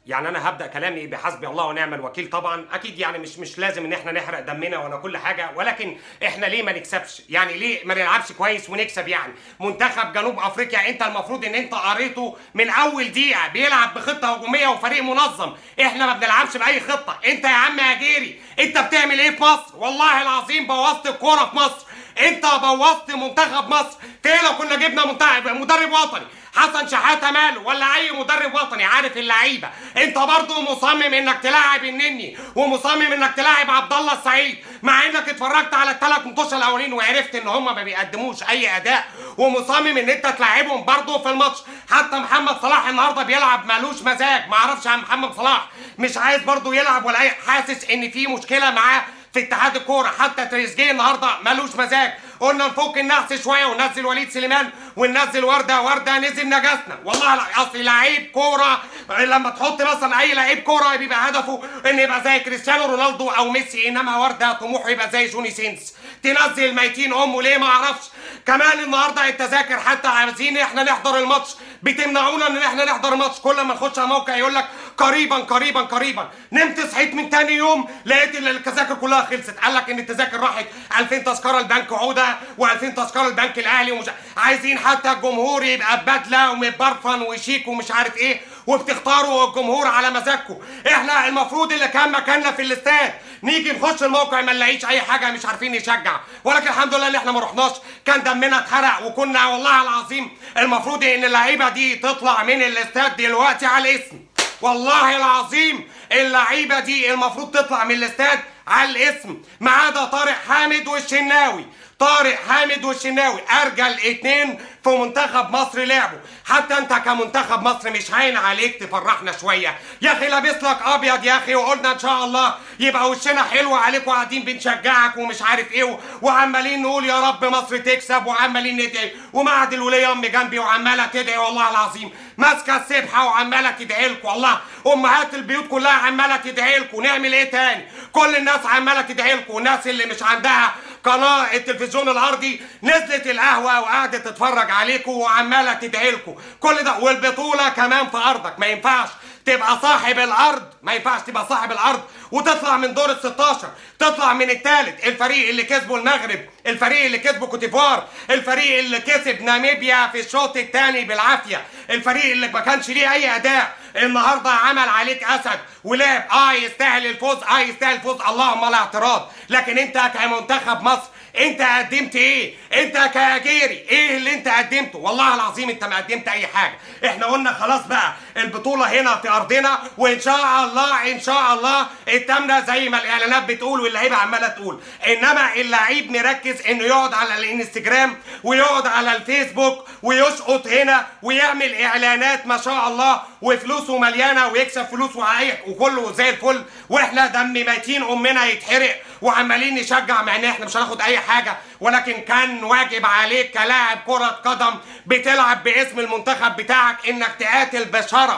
يعني انا هبدا كلامي بحسبي الله ونعم الوكيل طبعا اكيد يعني مش مش لازم ان احنا نحرق دمنا ولا كل حاجه ولكن احنا ليه ما نكسبش يعني ليه ما نلعبش كويس ونكسب يعني منتخب جنوب افريقيا انت المفروض ان انت قريته من اول دقيقه بيلعب بخطه هجوميه وفريق منظم احنا ما بنلعبش باي خطه انت يا عم يا جيري انت بتعمل ايه في مصر والله العظيم بوظت الكوره في مصر انت بوظت منتخب مصر تلاقي لو كنا جبنا منتخب مدرب وطني حسن شحاته ماله ولا اي مدرب وطني عارف اللعيبه انت برضه مصمم انك تلاعب النني ومصمم انك تلاعب عبد الله السعيد مع انك اتفرجت على الثلاث ماتشات الاولين وعرفت ان هم ما بيقدموش اي اداء ومصمم ان انت تلاعبهم برضه في الماتش حتى محمد صلاح النهارده بيلعب مالوش مزاج ما اعرفش عن محمد صلاح مش عايز برضه يلعب ولا اي حاسس ان في مشكله معاه في اتحاد الكوره حتى تريزيجيه النهارده مالوش مزاج قلنا نفك النحس شويه وننزل وليد سليمان وننزل ورده ورده نزل نجسنا والله لا اصل لعيب كوره لما تحط مثلا اي لعيب كوره بيبقى هدفه ان يبقى زي كريستيانو رونالدو او ميسي انما ورده طموحه يبقى زي جوني سينس تنزل ميتين امه ليه ما اعرفش كمان النهارده التذاكر حتى عايزين احنا نحضر الماتش بتمنعونا ان احنا نحضر الماتش كل ما نخش على موقع يقول لك قريبا قريبا قريبا نمت صحيت من تاني يوم لقيت ان التذاكر كلها خلصت قال لك ان التذاكر راحت 2000 تذكره البنك عوده و2000 تذكره البنك الاهلي ومش عايزين حتى الجمهور يبقى ببدله ومتبرفن وشيك ومش عارف ايه وبتختاروا الجمهور على مزاجكم احنا المفروض اللي كان مكاننا في الاستاد نيجي نخش الموقع ما نلاقيش اي حاجه مش عارفين نشجع ولكن الحمد لله ان احنا ما رحناش كان دمنا اتحرق وكنا والله العظيم المفروض ان اللعيبه دي تطلع من الاستاد دلوقتي على الاسم والله العظيم اللعيبه دي المفروض تطلع من الاستاد على الاسم ما عدا طارق حامد والشناوي طارق حامد والشناوي ارجل اتنين في منتخب مصر لعبوا حتى انت كمنتخب مصر مش هين عليك تفرحنا شويه يا اخي لابس لك ابيض يا اخي وقلنا ان شاء الله يبقى وشنا حلو عليك وقاعدين بنشجعك ومش عارف ايه وعمالين نقول يا رب مصر تكسب وعمالين ندعي ومعهد الوليه امي جنبي وعماله تدعي والله العظيم ماسكه السبحه وعماله تدعي لكم والله امهات البيوت كلها عماله تدعي لكم نعمل ايه تاني كل الناس عماله تدعي لكم والناس اللي مش عندها قناه التلفزيون الارضي نزلت القهوه وقعدت تتفرج عليكم وعماله تدعي لكم كل ده والبطوله كمان في ارضك ما ينفعش تبقى صاحب الارض ما ينفعش تبقى صاحب الارض وتطلع من دور ال 16 تطلع من الثالث الفريق اللي كسبه المغرب الفريق اللي كسبه كوتيفوار الفريق اللي كسب ناميبيا في الشوط الثاني بالعافيه الفريق اللي ما كانش ليه اي اداء النهارده عمل عليك اسد ولعب اه يستاهل الفوز اه يستاهل الفوز اللهم لا اعتراض لكن انت كمنتخب مصر انت قدمت ايه انت كاجيري ايه اللي انت قدمته والله العظيم انت ما قدمت اي حاجه احنا قلنا خلاص بقى البطوله هنا في ارضنا وان شاء الله ان شاء الله التامنه زي ما الاعلانات بتقول واللعيبه عماله تقول انما اللعيب مركز انه يقعد على الانستجرام ويقعد على الفيسبوك ويشقط هنا ويعمل اعلانات ما شاء الله وفلوسه مليانه ويكسب فلوس وعايق وكله زي الفل واحنا دم ميتين امنا يتحرق وعمالين نشجع مع ان احنا مش هناخد اي حاجه ولكن كان واجب عليك كلاعب كره قدم بتلعب باسم المنتخب بتاعك انك تقاتل بشرف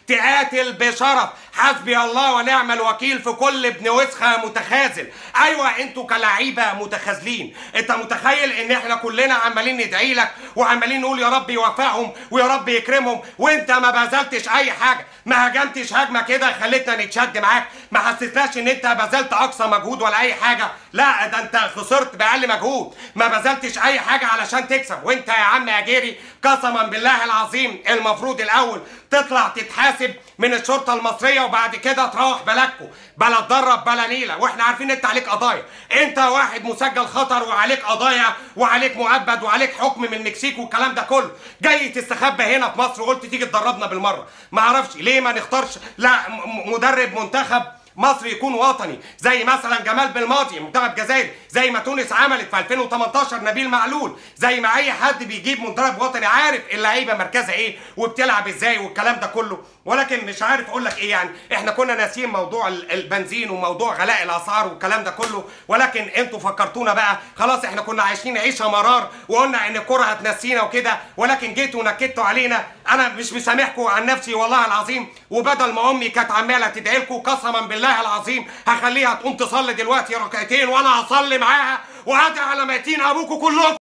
تقاتل بشرف حسبي الله ونعم الوكيل في كل ابن وسخه متخاذل ايوه انتوا كلعيبه متخاذلين انت متخيل ان احنا كلنا عمالين ندعي لك وعمالين نقول يا رب يوفقهم ويا رب يكرمهم وانت ما بذلتش اي حاجه ما هجمتش هجمه كده خلتنا نتشد معاك ما حسيتناش ان انت بذلت اقصى مجهود ولا اي حاجه لا ده انت خسرت باقل مجهود ما بذلتش اي حاجه علشان تكسب وانت يا عم يا جيري قسما بالله العظيم المفروض الاول تطلع تتحاسب من الشرطه المصريه وبعد كده تروح بلدكم بلا تدرب بلا نيله واحنا عارفين انت عليك قضايا انت واحد مسجل خطر وعليك قضايا وعليك مؤبد وعليك حكم من المكسيك والكلام ده كله جاي تستخبى هنا في مصر وقلت تيجي تدربنا بالمره ما اعرفش ليه ما نختارش لا مدرب منتخب مصر يكون وطني زي مثلا جمال بالماضي منتخب جزائر زي ما تونس عملت في 2018 نبيل معلول زي ما اي حد بيجيب مدرب وطني عارف اللعيبه مركزها ايه وبتلعب ازاي والكلام ده كله ولكن مش عارف اقول لك ايه يعني احنا كنا ناسيين موضوع البنزين وموضوع غلاء الاسعار والكلام ده كله ولكن انتوا فكرتونا بقى خلاص احنا كنا عايشين عيشه مرار وقلنا ان الكره هتنسينا وكده ولكن جيتوا ونكدتوا علينا انا مش مسامحكم عن نفسي والله العظيم وبدل ما امي كانت عماله تدعي لكم قسما بالله العظيم هخليها تقوم تصلي دلوقتي ركعتين وانا هصلي معاها وهدعي على ميتين ابوكم كلكم